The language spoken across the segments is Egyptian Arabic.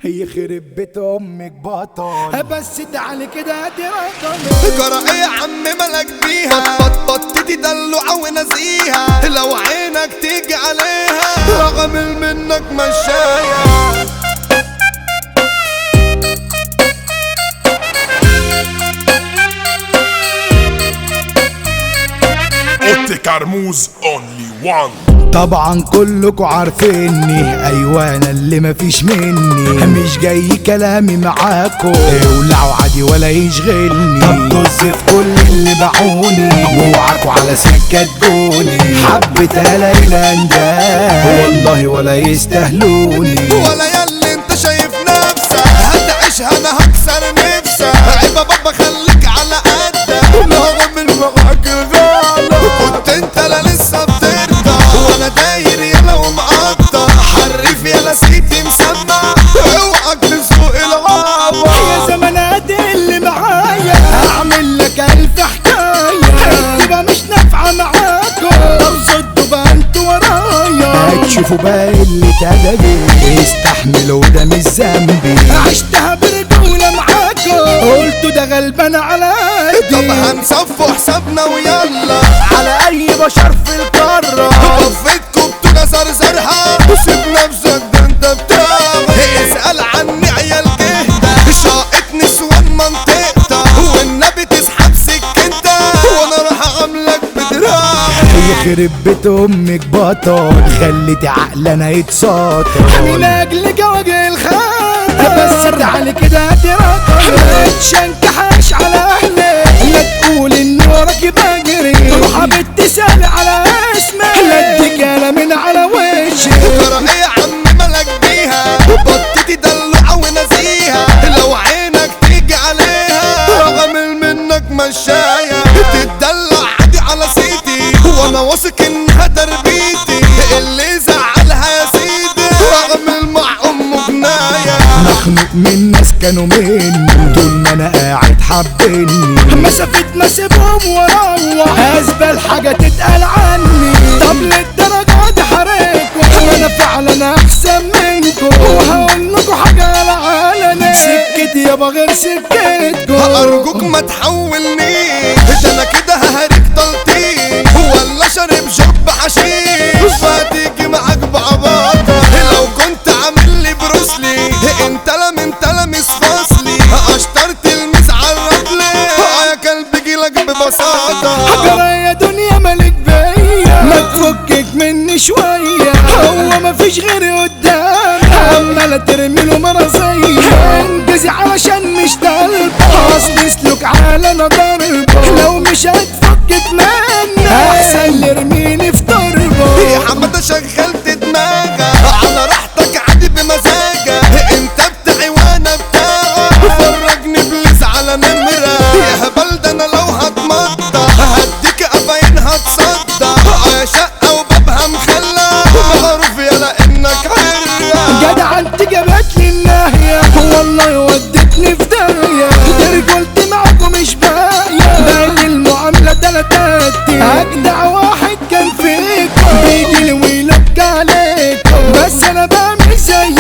يخرب بيت امك بطل بس تعالي كده دي رقمي جرى ايه يا عم مالك بيها بط بط تدلع ونزيها لو عينك تيجي عليها رغم منك مشاية اوتي كرموز اونلي وان طبعا كلكوا عارفيني ايوه انا اللي مفيش مني مش جاي كلامي معاكو اولعوا عادي ولا يشغلني طب طز في كل اللي باعوني اوعكوا على سكة تجوني حبة هلايل ده والله ولا يستاهلوني ولا ياللي انت شايف نفسك هتعيشها انا هكسر نفسك عيب بابا خليك على قدك رغم من معاك غلط كنت انت لا لسه بترضى وانا داير يلا ومقطع حرف يلا سيدي مسمع اوعك تسوق العبط يا زمانات اللي معايا هعمل لك الف حكايه تبقى مش نافعه معاكم طب صدوا بقى انتوا ورايا هتشوفوا بقى اللي ادبي استحملوا ده مش ذنبي عشتها برجوله معاكم قلتوا ده غلبان على طب قدي هنصفوا حسابنا ويلا على اي بشر في القاره وقفتكم بتوجع زرزرها وسيب نفسك ده انت بتاعي اسأل عني عيال جهدة شاقت نسوان منطقتك والنبي تسحب سكنتك وانا راح اعملك بدراعي يخرب بيت امك بطل خليتي عقلنا يتساطر انا لاجل جوجي الخاطر بس تعالي كده دي رقم ما تشنكحش على اهلي لا تقول اني وراكي بجري روح بتسال على اسمي لا اديك انا من على وشي ترى ايه يا عم مالك بيها بطتي دلع ونزيها لو عينك تيجي عليها رغم منك مشاية تتدلع عادي على سيدي وانا واثق انها تربيتي اللي زعلها يا سيدي رغم مع امه جناية مخنوق من ناس كانوا مني طول ما انا قاعد حبني مسافة ما سيبهم واروح ازبل حاجة تتقال عني طب للدرجة دي حريكوا انا فعلا احسن منكم وهقول لكم حاجة على علني سكتي يابا غير سكتكم ارجوك ما تحولني ده انا كده ههريك طلتي ولا شارب شب حشيش فهتيجي معاك بعباطة لو كنت عامل لي بروسلي انت لا من تلاميذ فصلي اشترت الميز عرف لي يا كلب جيلك ببساطة حجرة يا دنيا مالك بيا ما تفكك مني شوية هو مفيش غيري قدامي عمالة ترمي له مرضية انجزي علشان مش طالبة اصل اسلك على انا ضربة لو مش هتفكك مني احسن لي ارميني في يا ضربة حمادة شغلت دماغك على راحتك عادي بمزاجك انت بتاعي وانا بتاعك فرجني بليز على نمرة يا هبل ده انا لو هتمطى هديك قفاين هتصدى شقة وبابها مخلى معروف يلا انك عرة جدع انت جابت لي الناهية والله ودتني في داهية دي رجولتي معاكم مش باقية باقي المعاملة تلاتاتي أجدع واحد كان فيكم بيجي لي ويلك عليكم بس أنا بعمل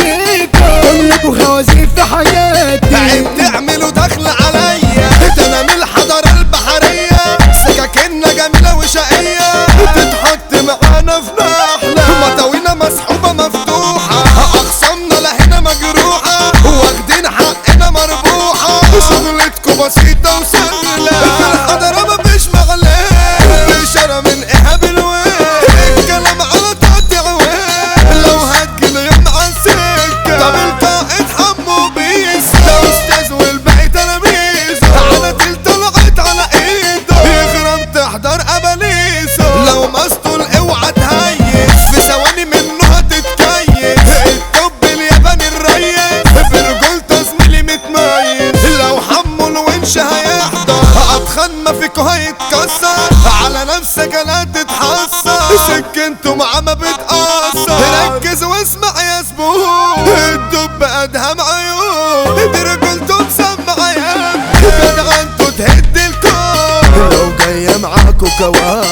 زيكم كلكوا خوازيق في حياتي عيب تعملوا دخل عليا ده انا من الحضارة البحرية سكاكيننا جميلة وشقية تتحط معانا في نحلة مطاوينا مسحوبة مفتوحة أخصامنا لهنا مجروحة واخدين حقنا مربوحة شغلتكوا بسيطة وسهلة في الحضارة مفيش مغلاه بإشارة من إيهاب الويل الكلام على تقطيع ويل لو هتجيلي يوم عالسكة طب القائد حمو بيس ده أستاذ والباقي تلاميذ على تل طلعت على إيده يخرم تحضر أباليسه لو مسطول اوعى تهيس في ثواني منه هتتكيس الطب الياباني الريس في رجولته زميلي متميز لو حمو الونش هيحضر أتخن ما فيكوا هيتكسر على نفسك لا تتحسر سكنته معاه ما بتأثر ركز واسمع يا زبون الدب أدهم عيون دي رجولته مسمع يا ابني جدع انتوا تهد الكون لو جاية معاكوا كوارث